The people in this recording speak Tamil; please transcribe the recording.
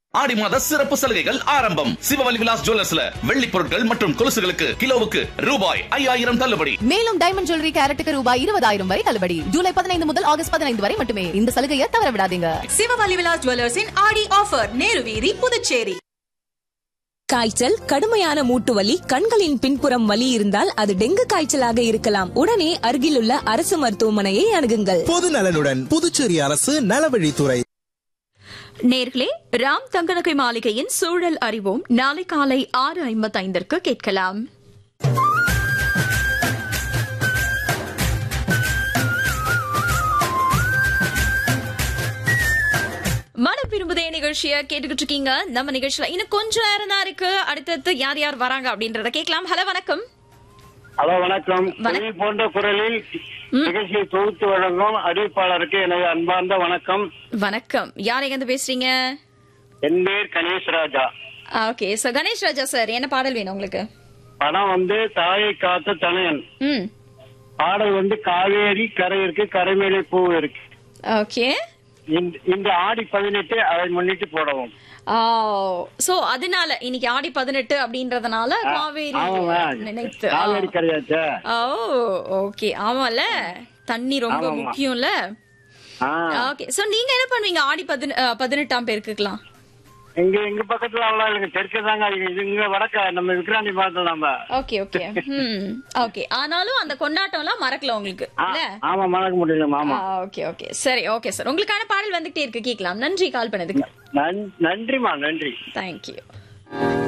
ஆடி மாத சிறப்பு சலுகைகள் ஆரம்பம் சிவவலி விலாஸ் ஜுவல்லர்ஸ்ல வெள்ளி பொருட்கள் மற்றும் கொலுசுகளுக்கு கிலோவுக்கு ரூபாய் ஐயாயிரம் தள்ளுபடி மேலும் டைமண்ட் ஜுவல்லரி கேரட்டுக்கு ரூபாய் இருபதாயிரம் வரை தள்ளுபடி ஜூலை பதினைந்து முதல் ஆகஸ்ட் பதினைந்து வரை மட்டுமே இந்த சலுகையை தவற விடாதீங்க சிவவலி விலாஸ் ஜுவல்லர்ஸின் ஆடி ஆஃபர் நேரு வீதி புதுச்சேரி காய்ச்சல் கடுமையான மூட்டு வலி கண்களின் பின்புறம் வலி இருந்தால் அது டெங்கு காய்ச்சலாக இருக்கலாம் உடனே அருகிலுள்ள அரசு மருத்துவமனையை அணுகுங்கள் பொது நலனுடன் புதுச்சேரி அரசு நலவழித்துறை நேர்களே ராம் தங்கநகை மாளிகையின் சூழல் அறிவோம் நாளை காலை ஆறு ஐம்பத்தைந்திற்கு கேட்கலாம் மனம் விரும்புதே நிகழ்ச்சிய கேட்டுக்கிட்டு இருக்கீங்க நம்ம நிகழ்ச்சியில இன்னும் கொஞ்சம் நேரம் தான் இருக்கு அடுத்தடுத்து யார் யார் வராங்க அப்படின்றத கேட்கலாம் ஹலோ வணக்கம் ஹலோ வணக்கம் வணக்கம். குயில் போன்ற குரலில் நிகழ்ச்சியை தொகுத்து வழங்கும் அறிவிப்பாளருக்கு எனது அன்பார்ந்த வணக்கம் வணக்கம் யார் எங்க இருந்து பேசுறீங்க என் பேர் Ganesh Raja okay so Ganesh Raja sir என்ன பாடல் வேணும் உங்களுக்கு படம் வந்து தாயை காத்த தனையன் ம் பாடல் வந்து காவேரி கரை இருக்கு கரைமேலே பூ இருக்கு ஓகே இந்த- இந்த ஆடி பதினெட்டு அதை முன்னிட்டு போடவும் சோ அதனால இன்னைக்கு ஆடி பதினெட்டு அப்படின்றதுனால காவேரி ஆமாங்க நினைத்து காவேரி கரையாச்சா ஓ ஓகே ஆமால தண்ணி ரொம்ப ஆமாமா. முக்கியம்ல ஆ. ஓகே சோ நீங்க என்ன பண்ணுவீங்க ஆடி பதின- அஹ், பதினெட்டாம் பேருக்குலாம் எங்க எங்க பக்கத்துல அவ்வளவு இல்லைங்க தெற்கு தாங்க இது இங்க வடக்க நம்ம விக்ராந்தி பார்த்தோம் நம்ம ஓகே ஓகே ம் ஓகே ஆனாலும் அந்த கொண்டாட்டம் எல்லாம் மறக்கல உங்களுக்கு ஆ, இல்ல ஆமா மறக்க முடியல ஆமா ஓகே ஓகே சரி ஓகே சார் உங்களுக்கான பாடல் வந்துகிட்டே இருக்கு கேட்கலாம் நன்றி கால் பண்ணதுக்கு நன்- நன்றிமா நன்றி தேங்க்யூ